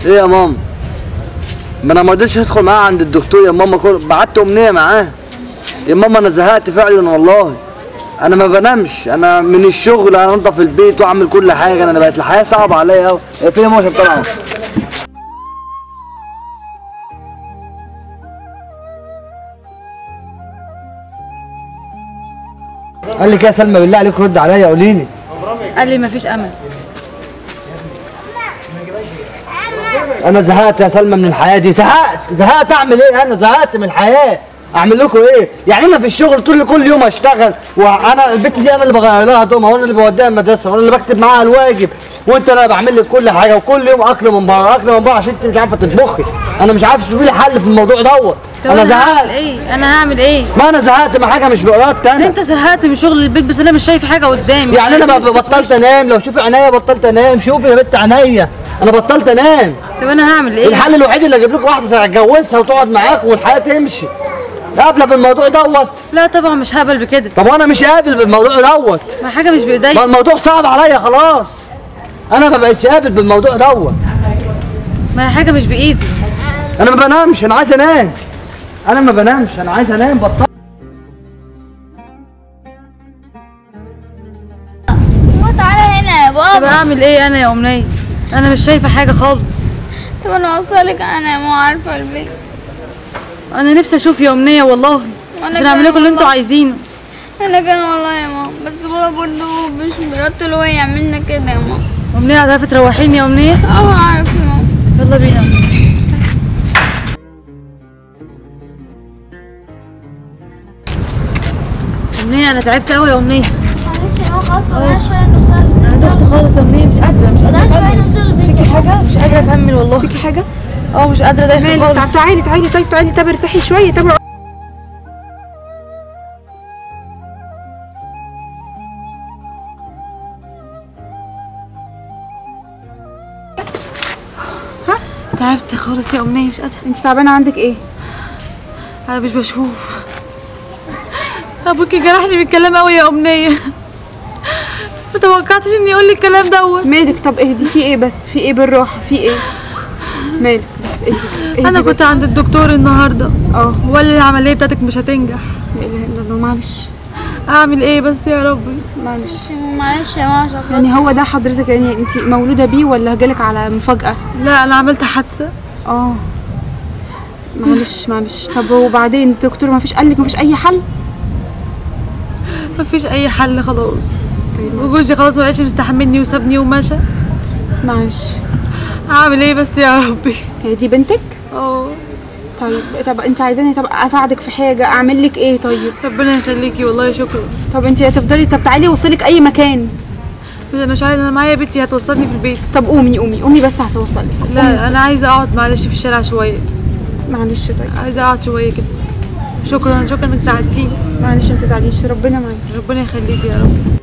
ايه يا ماما ما انا ما رضيتش ادخل معاها عند الدكتور يا ماما كل بعت امنيه معاه يا ماما انا زهقت فعلا والله انا ما بنامش انا من الشغل انا انضف البيت واعمل كل حاجه انا بقت الحياه صعبه عليا قوي فين يا ماما عشان طالعه قال لي كده يا سلمى بالله عليك رد عليا قولي لي قال لي مفيش امل انا زهقت يا سلمى من الحياه دي زهقت زهقت اعمل ايه انا زهقت من الحياه اعمل لكم ايه يعني انا في الشغل طول كل يوم اشتغل وانا البت دي انا اللي بغير لها هدومها وانا اللي بوديها المدرسه وانا اللي بكتب معاها الواجب وانت انا بعمل لك كل حاجه وكل يوم اكل من بره اكل من بره عشان انت مش عارفه تطبخي انا مش عارف تشوفي لي حل في الموضوع دوت طب انا هعمل زهقت ايه انا هعمل ايه ما انا زهقت من حاجه مش بارادتي انا انت زهقت من شغل البيت بس انا مش شايف حاجه قدامي يعني انا ب- بطلت انام لو شوفي عينيا بطلت انام شوفي يا بنت عينيا انا بطلت انام طب انا هعمل ايه الحل الوحيد اللي اجيب لكم واحده تتجوزها وتقعد معاك والحياه تمشي قابله بالموضوع دوت لا طبعا مش هقبل بكده طب وانا مش قابل بالموضوع دوت ما حاجه مش ما بايديا الموضوع صعب عليا خلاص انا ما بقتش قابل بالموضوع دوت ما حاجه مش بايدي انا ما بنامش انا عايز انام انا ما بنامش انا عايز انام بطل تعالى هنا يا طب بابا اعمل ايه انا يا امنيه انا مش شايفه حاجه خالص طب انا اوصلك انا مو عارفه البيت انا نفسي اشوف يا امنيه والله وأنا عشان اعمل لكم اللي كمان انتوا والله. عايزينه انا كان والله يا ماما بس بابا برضه مش مرات اللي هو يعملنا كده يا ماما امنيه هتعرفي تروحيني يا امنيه اه عارف يا ماما يلا بينا امنيه انا تعبت قوي يا امنيه معلش يا ماما خلاص والله شويه نوصل انا تعبت خالص يا امنيه مش قادره مش قادره شويه اكمل نوصل البيت فيكي حاجه مش قادره اكمل والله فيكي حاجه اه مش قادره دايخه مالك طب خالص تعالي تعالي طيب تعالي طب ارتاحي شويه طب تعبت خالص يا امنيه مش قادره انت تعبانه عندك ايه انا مش بشوف ابوكي جرحني بالكلام قوي يا امنيه ما توقعتش اني اقول لك الكلام دوت مالك طب اهدي في ايه بس في ايه بالراحه في ايه مالك بس اهدي اهدي انا بس. كنت عند الدكتور النهارده اه وقال لي العمليه بتاعتك مش هتنجح لا اله الا الله معلش اعمل ايه بس يا ربي معلش معلش يا ماما عشان خاطر يعني هو ده حضرتك يعني انت مولوده بيه ولا جالك على مفاجاه لا انا عملت حادثه اه معلش معلش طب وبعدين الدكتور ما فيش قال لك ما فيش اي حل مفيش اي حل خلاص طيب وجوزي خلاص ما بقاش مستحملني وسابني ومشى معلش اعمل ايه بس يا ربي هي دي بنتك اه طيب طب انت عايزاني طب اساعدك في حاجه اعمل لك ايه طيب ربنا يخليكي والله شكرا طب انت هتفضلي طب تعالي اوصلك اي مكان بس انا مش عايزه انا معايا بنتي هتوصلني في البيت طب قومي قومي قومي بس هوصلك لا انا عايزه اقعد معلش في الشارع شويه معلش طيب عايزه اقعد شويه كده شكرا شكرا انك ساعدتيني معلش ما تزعليش ربنا معاك ربنا يخليكي يا رب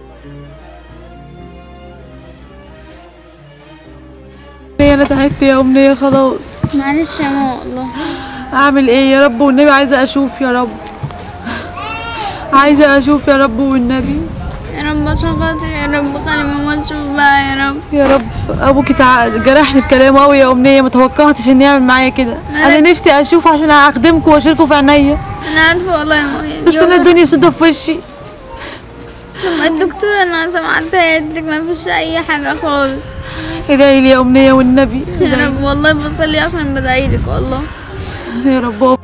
انا تعبت يا امنيه خلاص معلش يا ماما والله اعمل ايه يا رب والنبي عايزه اشوف يا رب عايزه اشوف يا رب والنبي يا رب عشان خاطر يا رب خلي ماما تشوف بقى يا رب يا رب ابوكي تع... جرحني بكلامه قوي يا امنيه ما توقعتش انه يعمل معايا كده انا نفسي اشوف عشان اخدمكم واشيلكم في عينيا انا عارفه والله يا ماما بس انا الدنيا سودة في وشي لما الدكتور انا سمعتها قالت لك ما فيش اي حاجه خالص ادعي لي يا امنيه والنبي يا رب والله بصلي عشان بدعي لك والله يا رب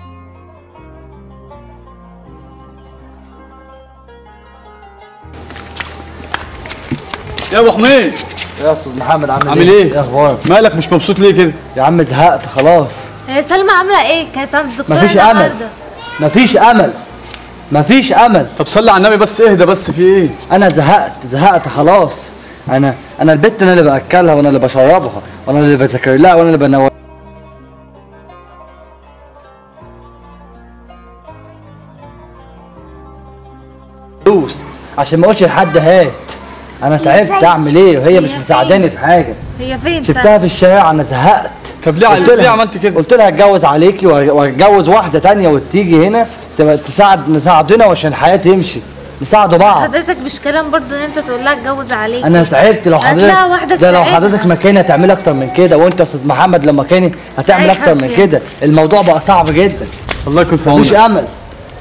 يا ابو حميد يا استاذ محمد عامل, عامل ايه؟ ايه اخبارك مالك مش مبسوط ليه كده يا عم زهقت خلاص هي سلمى عامله ايه كانت عند الدكتور مفيش امل مفيش امل مفيش امل طب صلي على النبي بس اهدى بس في ايه انا زهقت زهقت خلاص انا انا البت انا اللي باكلها وانا اللي بشربها وانا اللي بذاكر لها وانا اللي بنور فلوس عشان ما اقولش لحد هات انا تعبت اعمل ايه وهي مش هي مساعداني فين؟ في حاجه هي فين سبتها في الشارع انا زهقت طب ليه قلت ليه لها- عملت كده قلت لها اتجوز عليكي واتجوز واحده تانية وتيجي هنا تبقى تساعد نساعدنا وعشان الحياه تمشي نساعدوا بعض حضرتك مش كلام برضه ان انت تقول لها اتجوز عليك انا تعبت لو هات لها حضرتك واحدة ده لو تساعدها. حضرتك مكاني هتعمل اكتر من كده وانت يا استاذ محمد لو مكاني هتعمل أي اكتر حد من يعني. كده الموضوع بقى صعب جدا الله يكون في مفيش عونك امل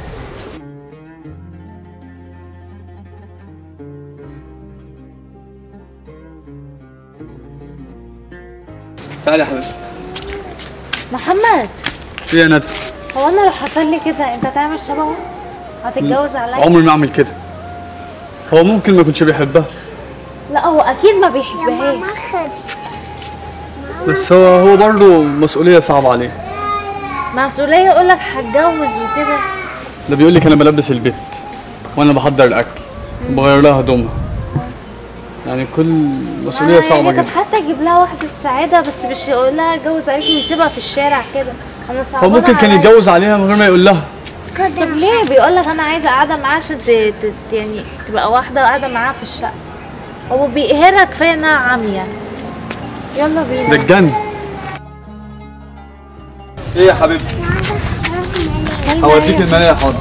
تعالى يا حبيبي محمد ايه يا ندى هو انا لو حصل لي كده انت هتعمل شبهه هتتجوز عليا عمري ما اعمل كده هو ممكن ما يكونش بيحبها لا هو اكيد ما بيحبهاش بس هو هو برضه مسؤوليه صعبه عليه مسؤوليه يقول لك هتجوز وكده ده بيقول لك انا بلبس البيت وانا بحضر الاكل وبغير لها هدومها يعني كل مسؤوليه صعبه يعني طب جدا حتى يجيب لها واحده السعاده بس مش يقول لها اتجوز عليك ويسيبها في الشارع كده انا هو صعبانه ممكن كان عليا. يتجوز عليها من غير ما يقول لها طب ليه بيقول لك انا عايزه قاعده معاه عشان ت... ت... يعني تبقى واحده قاعده معاه في الشقه هو بيقهرها كفايه انها عاميه يلا ده بينا اتجنن ايه يا حبيبتي هوديك الملاهي حاضر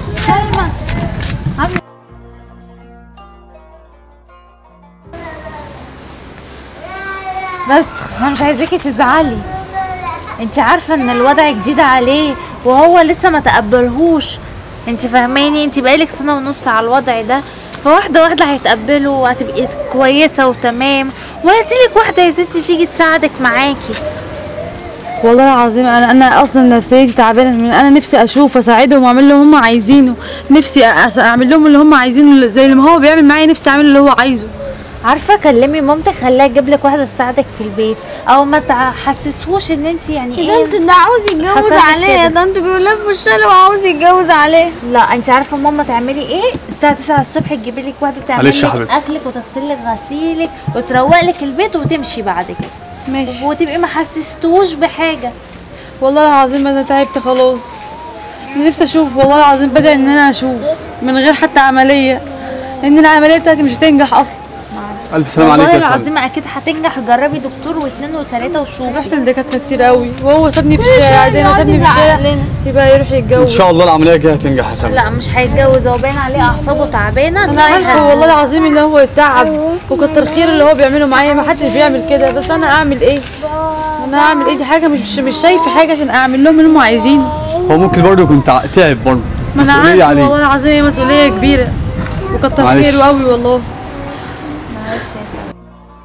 بس انا مش عايزاكي تزعلي انت عارفه ان الوضع جديد عليه وهو لسه ما تقبلهوش انت فاهماني انت بقالك سنه ونص على الوضع ده فواحده واحده هيتقبله وهتبقي كويسه وتمام وهتجيلك واحده يا ستي تيجي تساعدك معاكي والله العظيم انا انا اصلا نفسيتي تعبانه من انا نفسي اشوف اساعدهم واعمل لهم هم عايزينه نفسي أس- اعمل لهم اللي هم عايزينه زي ما هو بيعمل معايا نفسي اعمل اللي هو عايزه عارفه كلمي مامتك خليها تجيب لك واحده تساعدك في البيت او ما تحسسوش ان انت يعني ده ايه انت ده عاوز يتجوز حصلت عليها كده. ده انت بيقول لها في وشها وعاوز يتجوز عليها لا انت عارفه ماما تعملي ايه الساعه 9 الصبح تجيبي لك واحده تعمل معلش يا لك حبيبتي. اكلك وتغسل لك غسيلك وتروق لك البيت وتمشي بعد كده ماشي وتبقي ما حسستوش بحاجه والله العظيم انا تعبت خلاص نفسي اشوف والله العظيم بدأ ان انا اشوف من غير حتى عمليه ان العمليه بتاعتي مش هتنجح اصلا الف سلام عليك والله يا سلمى العظيم اكيد هتنجح جربي دكتور واثنين وثلاثه وشوفي رحت لدكاتره كتير قوي وهو سابني في الشارع زي ما سابني في الشارع يبقى يروح ان يتجوز شاء الله العمليه الجايه هتنجح يا سلمى لا مش هيتجوز هو باين عليه اعصابه تعبانه انا تلاقي عارفه هت- والله العظيم ان هو تعب وكتر خير اللي هو بيعمله معايا ما حدش بيعمل كده بس انا اعمل ايه انا اعمل ايه دي حاجه مش مش شايفه حاجه عشان اعمل لهم اللي هم عايزينه هو ممكن برضه يكون تع- تعب برضه ما انا مسؤوليه عارفه عليه والله العظيم هي مسؤوليه كبيره وكتر معلش. خيره قوي والله معلش يا سلمى.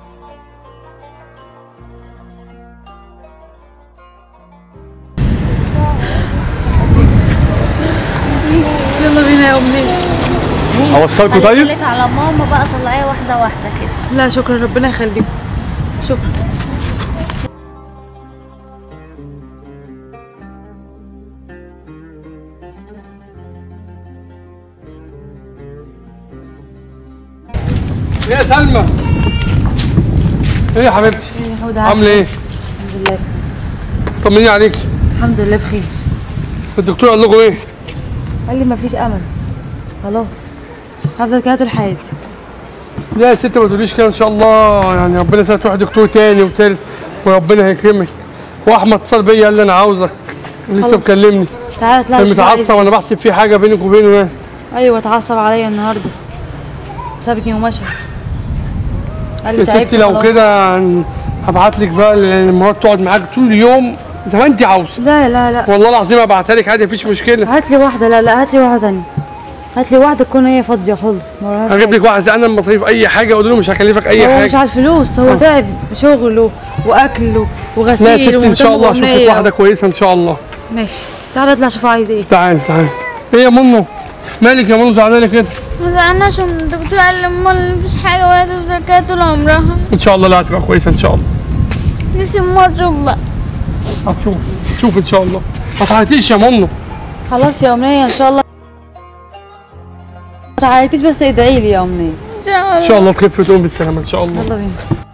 يلا بينا يا امنيه اوصلكوا خلي طيب بالك على ماما بقى طلعيها واحده واحده كده لا شكرا ربنا يخليكم شكرا يا سلمى ايه يا حبيبتي عامله ايه الحمد لله طمني عليك الحمد لله بخير الدكتور قال لكم ايه قال لي مفيش امل خلاص هفضل كده طول حياتي لا يا ست ما تقوليش كده ان شاء الله يعني ربنا يسهل تروح دكتور تاني وتالت وربنا هيكرمك واحمد اتصل بيا قال لي انا عاوزك لسه خلاص. مكلمني تعالى اطلع كان شوف عايز- متعصب وانا بحسب في حاجه بينك وبينه يعني ايوه اتعصب عليا النهارده سابتني ومشى قال لي يا تعبت ستي لو خلاص. كده هن- هبعت لك بقى المرات تقعد معاك طول اليوم زي ما انت عاوزه لا لا لا والله العظيم هبعتها لك عادي مفيش مشكله هات لي واحده لا لا هات لي واحده ثانيه هات لي واحده تكون هي فاضيه خالص ما وراهاش هجيب حاجة. لك واحد انا المصاريف اي حاجه قول له مش هكلفك اي هو مش حاجه على الفلوس هو تعب شغله واكله وغسيل لا يا ستي ان ومهتم شاء الله اشوف لك بأمنية. واحده كويسه ان شاء الله ماشي تعالى اطلع شوف عايز ايه تعالي تعالي ايه يا منو مالك يا منو زعلانه كده انا عشان الدكتور قال لي امال مفيش حاجه ولا تفضل كده طول عمرها ان شاء الله لا هتبقى كويسه ان شاء الله نفسي ماما تشوف بقى هتشوف شوف ان شاء الله ما تعيطيش يا منو خلاص يا امنيه ان شاء الله ما تعيطيش بس ادعي لي يا امنيه ان شاء الله ان شاء الله تخف وتقوم بالسلامه ان شاء الله يلا بينا